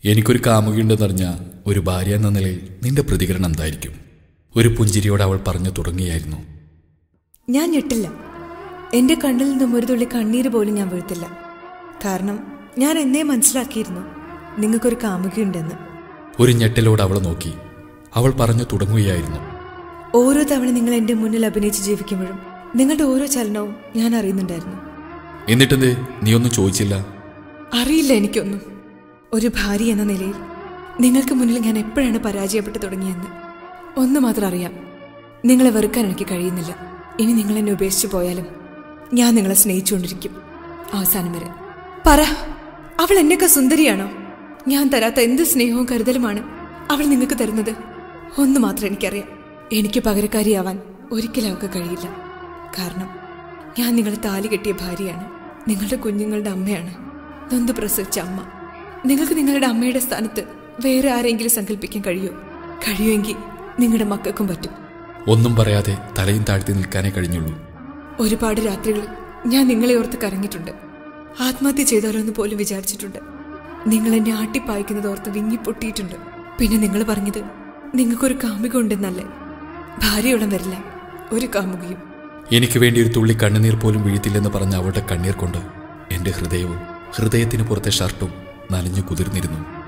എനിക്കൊരു കാമുകയുണ്ടെന്നറിഞ്ഞ ഒരു ഭാര്യ എന്ന നിലയിൽ നിന്റെ പ്രതികരണം എന്തായിരിക്കും ഒരു പുഞ്ചിരിയോടെ അവൾ പറഞ്ഞു തുടങ്ങിയായിരുന്നു ഞാൻ ഞെട്ടില്ല എന്റെ കണ്ണിൽ നിന്നും ഒരു തുള്ളി കണ്ണീര് പോലും ഞാൻ വീഴ്ത്തില്ല കാരണം ഞാൻ എന്നേ മനസ്സിലാക്കിയിരുന്നു നിങ്ങൾക്കൊരു കാമുകയുണ്ടെന്ന് ഒരു ഞെട്ടലോടെ അവളെ നോക്കി അവൾ പറഞ്ഞു തുടങ്ങുകയായിരുന്നു ഓരോ തവണ നിങ്ങൾ എന്റെ മുന്നിൽ അഭിനയിച്ച് ജീവിക്കുമ്പോഴും നിങ്ങളുടെ ഓരോ ചലനവും ഞാൻ അറിയുന്നുണ്ടായിരുന്നു എന്നിട്ടെന്തേ നീ ഒന്നും ചോദിച്ചില്ല അറിയില്ല എനിക്കൊന്നും ഒരു ഭാര്യ എന്ന നിലയിൽ നിങ്ങൾക്ക് മുന്നിൽ ഞാൻ എപ്പോഴാണ് പരാജയപ്പെട്ടു തുടങ്ങിയെന്ന് ഒന്ന് മാത്രം അറിയാം നിങ്ങളെ വെറുക്കാൻ എനിക്ക് കഴിയുന്നില്ല ഇനി നിങ്ങൾ എന്നെ ഉപേക്ഷിച്ചു പോയാലും ഞാൻ നിങ്ങളെ സ്നേഹിച്ചുകൊണ്ടിരിക്കും അവസാനം വരെ പറ അവൾ എന്നൊക്കെ സുന്ദരിയാണോ ഞാൻ തരാത്ത എന്ത് സ്നേഹവും കരുതലുമാണ് അവൾ നിങ്ങൾക്ക് തരുന്നത് ഒന്ന് മാത്രം എനിക്കറിയാം എനിക്ക് പകരക്കാരിയാവാൻ ഒരിക്കലും അവൾക്ക് കഴിയില്ല കാരണം ഞാൻ നിങ്ങളെ താലി കെട്ടിയ ഭാര്യയാണ് നിങ്ങളുടെ കുഞ്ഞുങ്ങളുടെ അമ്മയാണ് നൊന്ത് പ്രസവിച്ച അമ്മ നിങ്ങൾക്ക് നിങ്ങളുടെ അമ്മയുടെ സ്ഥാനത്ത് വേറെ ആരെങ്കിലും സങ്കല്പിക്കാൻ കഴിയോ കഴിയുമെങ്കിൽ നിങ്ങളുടെ മക്കൾക്കും പറ്റും ഒന്നും പറയാതെ തലയും താഴ്ത്തി നിൽക്കാനേ കഴിഞ്ഞുള്ളൂ ഒരുപാട് രാത്രികളിൽ ഞാൻ നിങ്ങളെ ഓർത്ത് കരഞ്ഞിട്ടുണ്ട് ആത്മഹത്യ ചെയ്താലോ എന്ന് പോലും വിചാരിച്ചിട്ടുണ്ട് നിങ്ങൾ എന്നെ ആട്ടിപ്പായിക്കുന്നത് ഓർത്ത് വിങ്ങിപ്പൊട്ടിയിട്ടുണ്ട് പിന്നെ നിങ്ങൾ പറഞ്ഞത് നിങ്ങൾക്കൊരു കാമുക ഉണ്ടെന്നല്ലേ ഭാര്യയോളം വരില്ല ഒരു കാമുകയും എനിക്ക് വേണ്ടി ഒരു തുള്ളി കണ്ണുനീർ പോലും വീഴ്ത്തില്ലെന്ന് പറഞ്ഞ അവളുടെ കണ്ണീർ കൊണ്ട് എന്റെ ഹൃദയവും ഹൃദയത്തിന് പുറത്തെ ഷർട്ടും നനഞ്ഞു കുതിർന്നിരുന്നു